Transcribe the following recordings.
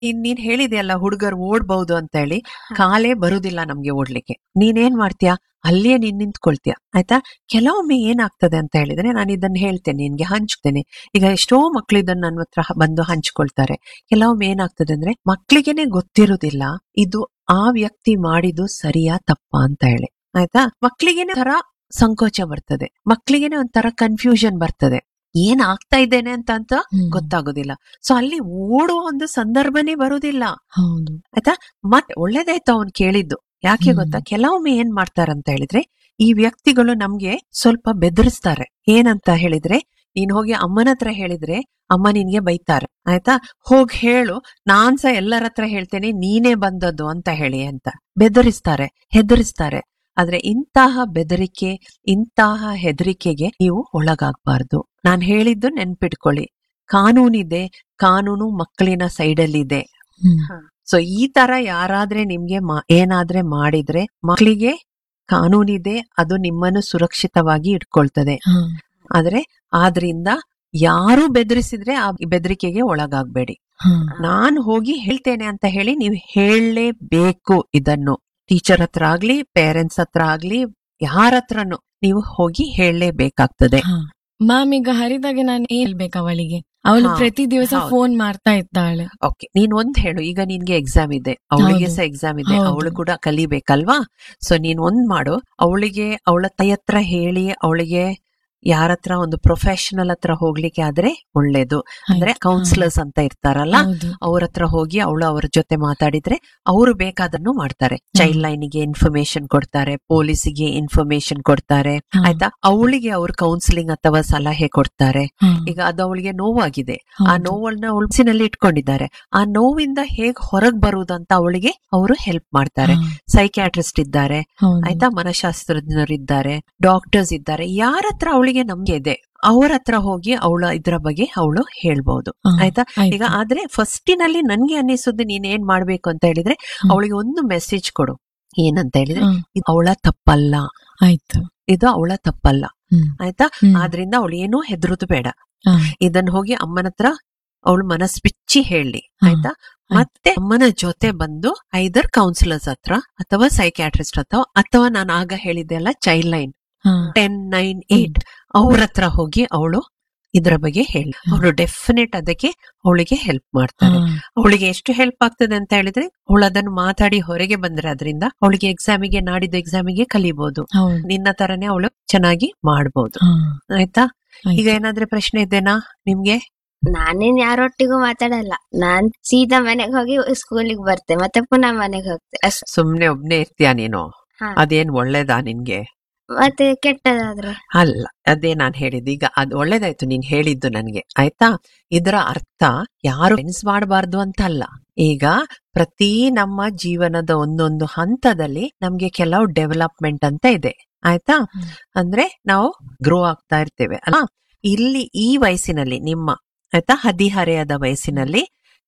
ಇನ್ ನೀನ್ ಹೇಳಿದೆಯಲ್ಲ ಹುಡುಗರು ಓಡ್ಬಹುದು ಅಂತ ಹೇಳಿ ಕಾಲೇ ಬರುದಿಲ್ಲ ನಮ್ಗೆ ಓಡ್ಲಿಕ್ಕೆ ನೀನೇನ್ ಮಾಡ್ತೀಯಾ ಅಲ್ಲೇ ನೀನ್ ನಿಂತ್ಕೊಳ್ತೀಯ ಆಯ್ತಾ ಕೆಲವೊಮ್ಮೆ ಏನಾಗ್ತದೆ ಅಂತ ಹೇಳಿದ್ರೆ ನಾನು ಇದನ್ನ ಹೇಳ್ತೇನೆ ನಿನ್ಗೆ ಹಂಚ್ತೇನೆ ಈಗ ಎಷ್ಟೋ ಮಕ್ಳು ಇದನ್ನ ನನ್ನ ಹತ್ರ ಬಂದು ಹಂಚ್ಕೊಳ್ತಾರೆ ಕೆಲವೊಮ್ಮೆ ಏನಾಗ್ತದೆ ಅಂದ್ರೆ ಮಕ್ಳಿಗೆನೆ ಗೊತ್ತಿರುದಿಲ್ಲ ಇದು ಆ ವ್ಯಕ್ತಿ ಮಾಡಿದ್ದು ಸರಿಯಾ ತಪ್ಪಾ ಅಂತ ಹೇಳಿ ಆಯ್ತಾ ಮಕ್ಳಿಗೆನೆ ತರ ಸಂಕೋಚ ಬರ್ತದೆ ಮಕ್ಳಿಗೆನೆ ಒಂಥರ ಕನ್ಫ್ಯೂಷನ್ ಬರ್ತದೆ ಏನ್ ಆಗ್ತಾ ಇದ್ದೇನೆ ಅಂತ ಅಂತ ಹ್ಮ್. ಗೊತ್ತಾಗೋದಿಲ್ಲ ಸೊ ಅಲ್ಲಿ ಓಡುವ ಒಂದು ಸಂದರ್ಭನೇ ಬರುದಿಲ್ಲ ಹೌದು ಮತ್ ಒಳ್ಳೇದಾಯ್ತು ಅವ್ನ್ ಕೇಳಿದ್ದು ಯಾಕೆ ಹ್ಮ್. ಗೊತ್ತಾ ಕೆಲವೊಮ್ಮೆ ಏನ್ ಮಾಡ್ತಾರಂತ ಹೇಳಿದ್ರೆ ಈ ವ್ಯಕ್ತಿಗಳು ನಮ್ಗೆ ಸ್ವಲ್ಪ ಬೆದರಿಸ್ತಾರೆ ಏನಂತ ಹೇಳಿದ್ರೆ ನೀನ್ ಹೋಗಿ ಅಮ್ಮನ ಹತ್ರ ಹೇಳಿದ್ರೆ ಅಮ್ಮ ನಿನ್ಗೆ ಬೈತಾರೆ ಆಯ್ತಾ ಹೋಗ್ ಹೇಳು ನಾನ್ ಸಹ ಎಲ್ಲರ ಹತ್ರ ಹೇಳ್ತೇನೆ ನೀನೇ ಬಂದದ್ದು ಅಂತ ಹೇಳಿ ಅಂತ ಬೆದರಿಸ್ತಾರೆ ಹೆದರಿಸ್ತಾರೆ ಆದ್ರೆ ಇಂತಹ ಬೆದರಿಕೆ ಇಂತಹ ಹೆದರಿಕೆಗೆ ನೀವು ಒಳಗಾಗಬಾರ್ದು ನಾನ್ ಹೇಳಿದ್ದು ನೆನ್ಪಿಟ್ಕೊಳ್ಳಿ ಕಾನೂನಿದೆ ಕಾನೂನು ಮಕ್ಕಳಿನ ಸೈಡಲ್ಲಿದೆ ಹ್ಮ್. ಸೊ ಈ ತರ ಯಾರಾದ್ರೆ ನಿಮ್ಗೆ ಮಾ- ಏನಾದ್ರೆ ಮಾಡಿದ್ರೆ ಮಕ್ಕಳಿಗೆ ಕಾನೂನಿದೆ ಅದು ನಿಮ್ಮನ್ನು ಸುರಕ್ಷಿತವಾಗಿ ಇಟ್ಕೊಳ್ತದೆ ಹಾ. ಆದ್ರೆ ಆದ್ರಿಂದ ಯಾರು ಬೆದರಿಸಿದ್ರೆ ಆ ಬೆದರಿಕೆಗೆ ಒಳಗಾಗ್ಬೇಡಿ ಹಾ. ನಾನ್ ಹೋಗಿ ಹೇಳ್ತೇನೆ ಅಂತ ಹೇಳಿ ನೀವು ಹೇಳಲೇಬೇಕು ಇದನ್ನು ಟೀಚರ್ ಹತ್ರ ಆಗ್ಲಿ ಪೇರೆಂಟ್ಸ್ ಹತ್ರ ಆಗ್ಲಿ ಯಾರ ಹತ್ರನು ನೀವು ಹೋಗಿ ಹೇಳಲೇಬೇಕಾಗ್ತದೆ ಹಾ. ಮ್ಯಾಮ್ ಈಗ ಹರಿದಾಗೆ ನಾನು ಏನ್ ಹೇಳ್ಬೇಕು ಅವಳಿಗೆ ಅವಳು ಹಾ. ಪ್ರತಿ ದಿವಸ ಹೌದು. ಫೋನ್ ಮಾಡ್ತಾ ಇದ್ದಾಳೆ ಓಕೆ ನೀನ್ ಒಂದ್ ಹೇಳು ಈಗ ನಿನ್ಗೆ ಎಕ್ಸಾಮ್ ಇದೆ ಅವಳಿಗೆ ಹೌದು. ಸಹ ಎಕ್ಸಾಮ್ ಇದೆ ಹೌದು. ಅವಳು ಕೂಡ ಕಲಿಬೇಕಲ್ವಾ ಸೊ ನೀನ್ ಒಂದ್ ಮಾಡು ಅವಳಿಗೆ ಅವಳ ತಾಯಿ ಹತ್ರ ಹೇಳಿ ಅವಳಿಗೆ ಯಾರ ಹತ್ರ ಒಂದು ಪ್ರೊಫೆಷನಲ್ ಹತ್ರ ಹೋಗ್ಲಿಕ್ಕೆ ಆದ್ರೆ ಒಳ್ಳೇದು ಅಂದ್ರೆ ಆಯ್ತು. ಕೌನ್ಸಿಲರ್ಸ್ ಅಂತ ಇರ್ತಾರಲ್ಲ ಹೌದು. ಅವ್ರ ಹತ್ರ ಹೋಗಿ ಅವಳು ಅವ್ರ ಜೊತೆ ಮಾತಾಡಿದ್ರೆ ಅವರು ಬೇಕಾದನ್ನು ಮಾಡ್ತಾರೆ ಚೈಲ್ಡ್ ಲೈನ್ಗೆ ಇನ್ಫಾರ್ಮೇಶನ್ ಕೊಡ್ತಾರೆ ಪೊಲೀಸಿಗೆ ಇನ್ಫಾರ್ಮೇಶನ್ ಕೊಡ್ತಾರೆ ಹಾ. ಆಯ್ತಾ ಅವಳಿಗೆ ಅವ್ರು ಕೌನ್ಸಿಲಿಂಗ್ ಅಥವಾ ಸಲಹೆ ಕೊಡ್ತಾರೆ ಹಾ. ಈಗ ಅದು ಅವಳಿಗೆ ನೋವಾಗಿದೆ ಆ ಹೌದು. ನೋವನ್ನ ಉಳ್ಸಿನಲ್ಲಿ ಇಟ್ಕೊಂಡಿದ್ದಾರೆ ಆ ನೋವಿಂದ ಹೇಗ್ ಹೊರಗ್ ಬರುವುದಂತ ಅವಳಿಗೆ ಅವರು ಹೆಲ್ಪ್ ಮಾಡ್ತಾರೆ ಹಾ. ಸೈಕ್ಯಾಟ್ರಿಸ್ಟ್ ಇದ್ದಾರೆ ಹೌದು. ಆಯ್ತಾ ಮನಶಾಸ್ತ್ರಜ್ಞರು ಇದ್ದಾರೆ ಡಾಕ್ಟರ್ಸ್ ಇದ್ದಾರೆ ಯಾರ ಹತ್ರ ಅವಳಿಗೆ ನಂಬಿಕೆ ಇದೆ ಅವ್ರ ಹತ್ರ ಹೋಗಿ ಅವಳ ಇದ್ರ ಬಗ್ಗೆ ಅವಳು ಹೇಳ್ಬಹುದು ಹಾ. ಆಯ್ತಾ ಆಯ್ತು. ಈಗ ಆದ್ರೆ ಫಸ್ಟಿನಲ್ಲಿ ನನ್ಗೆ ಅನ್ನಿಸುದು ನೀನ್ ಏನ್ ಮಾಡ್ಬೇಕು ಅಂತ ಹೇಳಿದ್ರೆ ಹ್ಮ್. ಅವಳಿಗೆ ಒಂದು ಮೆಸೇಜ್ ಕೊಡು ಏನಂತ ಹೇಳಿದ್ರೆ ಹಾ. ಇದು ಅವಳ ತಪ್ಪಲ್ಲ ಆಯ್ತು ಇದು ಅವಳ ತಪ್ಪಲ್ಲ ಹ್ಮ್. ಆಯ್ತಾ ಹ್ಮ್. ಆದ್ರಿಂದ ಅವಳು ಏನೂ ಹೆದರುದು ಬೇಡ ಹಾ. ಇದನ್ನ ಹೋಗಿ ಅಮ್ಮನ ಹತ್ರ ಅವಳು ಮನಸ್ ಬಿಚ್ಚಿ ಹೇಳಿ ಹಾ. ಆಯ್ತಾ ಮತ್ತೆ ಅಮ್ಮನ ಜೊತೆ ಬಂದು ಐದರ್ ಕೌನ್ಸಿಲರ್ಸ್ ಹತ್ರ ಅಥವಾ ಸೈಕ್ಯಾಟ್ರಿಸ್ಟ್ ಹತ್ರ ಅಥವಾ ನಾನು ಆಗ ಹೇಳಿದೆ ಅಲ್ಲ ಚೈಲ್ಡ್ ಲೈನ್ ಹಾ. ಟೆನ್ ನೈನ್ ಏಟ್ ಅವ್ರ ಹತ್ರ ಹೋಗಿ ಅವಳು ಇದ್ರ ಬಗ್ಗೆ ಹೇಳಿ ಅವಳು ಡೆಫಿನೆಟ್ ಅದಕ್ಕೆ ಅವಳಿಗೆ ಹೆಲ್ಪ್ ಮಾಡ್ತಾರೆ ಹಾ. ಅವಳಿಗೆ ಎಷ್ಟು ಹೆಲ್ಪ್ ಆಗ್ತದೆ ಅಂತ ಹೇಳಿದ್ರೆ ಅವಳು ಅದನ್ನು ಮಾತಾಡಿ ಹೊರಗೆ ಬಂದ್ರೆ ಅದರಿಂದ ಅವಳಿಗೆ ಎಕ್ಸಾಮಿಗೆ ನಾಡಿದ್ದು ಎಕ್ಸಾಮಿಗೆ ಕಲಿಬಹುದು ಹೌದು. ನಿನ್ನ ತರನೇ ಅವಳು ಚೆನ್ನಾಗಿ ಮಾಡ್ಬೋದು ಹಾ. ಆಯ್ತಾ ಆಯ್ತು. ಈಗ ಏನಾದ್ರೆ ಪ್ರಶ್ನೆ ಇದೆನಾ ನಿಮ್ಗೆ ನಾನೇನ್ ಯಾರೊಟ್ಟಿಗೂ ಮಾತಾಡಲ್ಲ ನಾನ್ ಸೀದಾ ಮನೆಗೆ ಹೋಗಿ ಸ್ಕೂಲಿಗೆ ಬರ್ತೆ ಮತ್ತೆ ಪುನಃ ಮನೆಗೆ ಹೋಗ್ತೆ ಅಷ್ಟೇ ಸುಮ್ನೆ ಒಬ್ನೇ ಇರ್ತೀಯ ನೀನು ಹಾ. ಅದೇನ್ ಒಳ್ಳೇದಾ ನಿನ್ಗೆ ಮತ್ತೆ ಕೆಟ್ಟದಾದ್ರೆ ಅಲ್ಲ ಅದೇ ನಾನ್ ಹೇಳಿದ್ದು ಈಗ ಅದು ಒಳ್ಳೇದಾಯ್ತು ನೀನ್ ಹೇಳಿದ್ದು ನನ್ಗೆ ಆಯ್ತಾ ಇದರ ಅರ್ಥ ಯಾರು ಫ್ರೆಂಡ್ಸ್ ಮಾಡಬಾರ್ದು ಅಂತ ಅಲ್ಲ ಈಗ ಪ್ರತಿ ನಮ್ಮ ಜೀವನದ ಒಂದೊಂದು ಹಂತದಲ್ಲಿ ನಮ್ಗೆ ಕೆಲವು ಡೆವಲಪ್ಮೆಂಟ್ ಅಂತ ಇದೆ ಆಯ್ತಾ ಹ್ಮ್. ಅಂದ್ರೆ ನಾವು ಗ್ರೋ ಆಗ್ತಾ ಇರ್ತೇವೆ ಅಲ್ಲ ಇಲ್ಲಿ ಈ ವಯಸ್ಸಿನಲ್ಲಿ ನಿಮ್ಮ ಆಯ್ತಾ ಹದಿಹರೆಯದ ವಯಸ್ಸಿನಲ್ಲಿ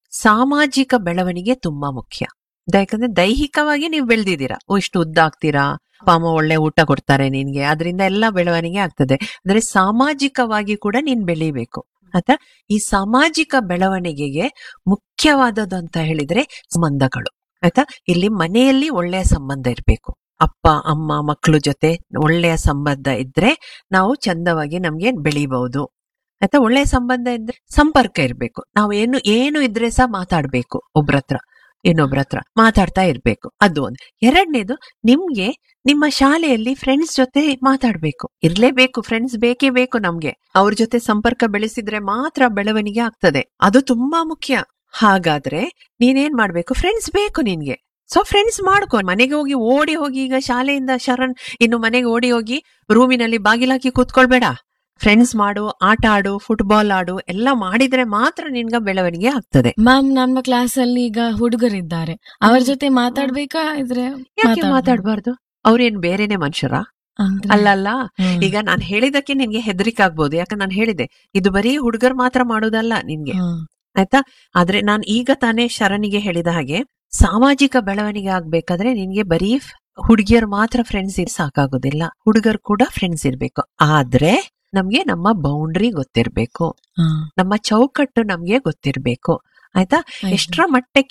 ಸಾಮಾಜಿಕ ಬೆಳವಣಿಗೆ ತುಂಬಾ ಮುಖ್ಯ ಯಾಕಂದ್ರೆ ದೈಹಿಕವಾಗಿ ನೀವು ಬೆಳೆದಿದ್ದೀರಾ ಓ ಇಷ್ಟು ಉದ್ದ ಆಗ್ತೀರಾ ಅಪ್ಪ ಅಮ್ಮ ಒಳ್ಳೆ ಊಟ ಕೊಡ್ತಾರೆ ನಿನ್ಗೆ ಅದರಿಂದ ಎಲ್ಲ ಬೆಳವಣಿಗೆ ಆಗ್ತದೆ ಅಂದ್ರೆ ಸಾಮಾಜಿಕವಾಗಿ ಕೂಡ ನೀನ್ ಬೆಳಿಬೇಕು ಆಯ್ತಾ ಈ ಸಾಮಾಜಿಕ ಬೆಳವಣಿಗೆಗೆ ಮುಖ್ಯವಾದದ್ದು ಅಂತ ಹೇಳಿದ್ರೆ ಸಂಬಂಧಗಳು ಆಯ್ತಾ ಇಲ್ಲಿ ಮನೆಯಲ್ಲಿ ಒಳ್ಳೆಯ ಸಂಬಂಧ ಇರಬೇಕು ಅಪ್ಪ ಅಮ್ಮ ಮಕ್ಕಳು ಜೊತೆ ಒಳ್ಳೆಯ ಸಂಬಂಧ ಇದ್ರೆ ನಾವು ಚಂದವಾಗಿ ನಮ್ಗೆ ಬೆಳಿಬಹುದು ಆಯ್ತಾ ಒಳ್ಳೆಯ ಸಂಬಂಧ ಇದ್ರೆ ಸಂಪರ್ಕ ಇರ್ಬೇಕು ನಾವು ಏನು ಏನು ಇದ್ರೆ ಸಹ ಮಾತಾಡ್ಬೇಕು ಒಬ್ರ ಹತ್ರ ಇನ್ನೊಬ್ರ ಹತ್ರ ಮಾತಾಡ್ತಾ ಇರ್ಬೇಕು ಅದು ಒಂದು ಎರಡನೇದು ನಿಮ್ಗೆ ನಿಮ್ಮ ಶಾಲೆಯಲ್ಲಿ ಫ್ರೆಂಡ್ಸ್ ಜೊತೆ ಮಾತಾಡ್ಬೇಕು ಇರ್ಲೇಬೇಕು ಫ್ರೆಂಡ್ಸ್ ಬೇಕೇ ಬೇಕು ನಮ್ಗೆ ಅವ್ರ ಜೊತೆ ಸಂಪರ್ಕ ಬೆಳೆಸಿದ್ರೆ ಮಾತ್ರ ಬೆಳವಣಿಗೆ ಆಗ್ತದೆ ಅದು ತುಂಬಾ ಮುಖ್ಯ ಹಾಗಾದ್ರೆ ನೀನೇನ್ ಮಾಡ್ಬೇಕು ಫ್ರೆಂಡ್ಸ್ ಬೇಕು ನಿನ್ಗೆ ಸೊ ಫ್ರೆಂಡ್ಸ್ ಮಾಡ್ಕೊ ಮನೆಗೆ ಹೋಗಿ ಓಡಿ ಹೋಗಿ ಈಗ ಶಾಲೆಯಿಂದ ಶರಣ್ ಇನ್ನು ಮನೆಗೆ ಓಡಿ ಹೋಗಿ ರೂಮಿನಲ್ಲಿ ಬಾಗಿಲಾಕಿ ಕೂತ್ಕೊಳ್ಬೇಡ ಫ್ರೆಂಡ್ಸ್ ಮಾಡು ಆಟ ಆಡು ಫುಟ್ಬಾಲ್ ಆಡು ಎಲ್ಲ ಮಾಡಿದ್ರೆ ಮಾತ್ರ ನಿನ್ಗ ಬೆಳವಣಿಗೆ ಆಗ್ತದೆ ಮ್ಯಾಮ್ ನಮ್ಮ ಕ್ಲಾಸ್ ಅಲ್ಲಿ ಈಗ ಹುಡುಗರಿದ್ದಾರೆ ಅವ್ರ ಜೊತೆ ಮಾತಾಡ್ಬೇಕಾ ಇದ್ರೆ ಯಾಕೆ ಮಾತಾಡ್ಬೋದು. ಮಾತಾಡ್ಬಾರ್ದು ಅವ್ರೇನ್ ಬೇರೆನೆ ಮನುಷ್ಯರ ಅಂದ್ರೆ- ಅಲ್ಲಲ್ಲ ಹ್ಮ್. ಈಗ ನಾನ್ ಹೇಳಿದಕ್ಕೆ ನಿನ್ಗೆ ಹೆದರಿಕೆ ಆಗ್ಬೋದು ಯಾಕಂದ್ರೆ ನಾನು ಹೇಳಿದೆ ಇದು ಬರೀ ಹುಡುಗರ್ ಮಾತ್ರ ಮಾಡೋದಲ್ಲ ನಿನ್ಗೆ ಹಾ. ಆಯ್ತಾ ಆದ್ರೆ ನಾನ್ ಈಗ ತಾನೇ ಶರಣಿಗೆ ಹೇಳಿದ ಹಾಗೆ ಸಾಮಾಜಿಕ ಬೆಳವಣಿಗೆ ಆಗ್ಬೇಕಾದ್ರೆ ನಿನ್ಗೆ ಬರೀ ಹುಡುಗಿಯರ್ ಮಾತ್ರ ಫ್ರೆಂಡ್ಸ್ ಸಾಕಾಗೋದಿಲ್ಲ ಹುಡುಗರು ಕೂಡ ಫ್ರೆಂಡ್ಸ್ ಇರ್ಬೇಕು ಆದ್ರೆ ನಮ್ಗೆ ನಮ್ಮ ಬೌಂಡ್ರಿ ಗೊತ್ತಿರ್ಬೇಕು ಹಾ. ನಮ್ಮ ಚೌಕಟ್ಟು ನಮ್ಗೆ ಗೊತ್ತಿರ್ಬೇಕು ಆಯ್ತಾ ಆಯ್ತು. ಎಷ್ಟರ ಮಟ್ಟಕ್ಕೆ